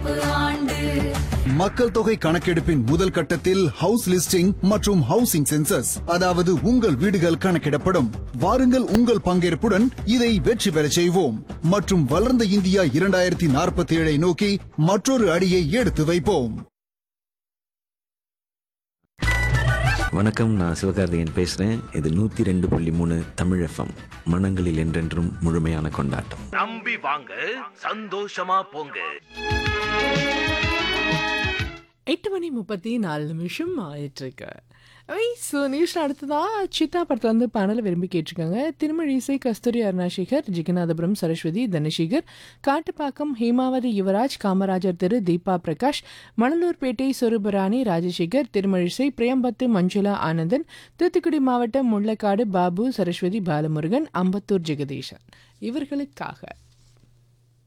நடப்பு ஆண்டு மக்கள் தொகை கணக்கெடுப்பின் முதல் கட்டத்தில் ஹவுஸ் லிஸ்டிங் மற்றும் ஹவுசிங் சென்சஸ் அதாவது உங்கள் வீடுகள் கணக்கிடப்படும் வாருங்கள் உங்கள் பங்கேற்புடன் இதை வெற்றி பெறச் செய்வோம் மற்றும் வளர்ந்த இந்தியா இரண்டாயிரத்தி நாற்பத்தி ஏழை நோக்கி மற்றொரு அடியை எடுத்து வைப்போம் வணக்கம் நான் சிவகார்த்திகேயன் பேசுகிறேன் இது நூற்றி ரெண்டு புள்ளி மூணு தமிழ் எஃப்எம் மனங்களில் என்றென்றும் முழுமையான கொண்டாட்டம் நம்பி வாங்க சந்தோஷமா போங்க எட்டு மணி முப்பத்தி நாலு நிமிஷம் ஆயிட்டிருக்கு ஐ ஸோ நியூஸ் அடுத்ததா சித்தா படத்தில் வந்து பாடலை விரும்பி கேட்டிருக்காங்க திருமழி இசை கஸ்தூரி அருணாசேகர் ஜிகநாதபுரம் சரஸ்வதி தனசேகர் காட்டுப்பாக்கம் ஹேமாவதி யுவராஜ் காமராஜர் திரு தீபா பிரகாஷ் மணலூர்பேட்டை சொருபராணி ராஜசேகர் திருமழிசை பிரேம்பத்து மஞ்சுளா ஆனந்தன் தூத்துக்குடி மாவட்டம் முள்ளக்காடு பாபு சரஸ்வதி பாலமுருகன் அம்பத்தூர் ஜெகதீஷன் இவர்களுக்காக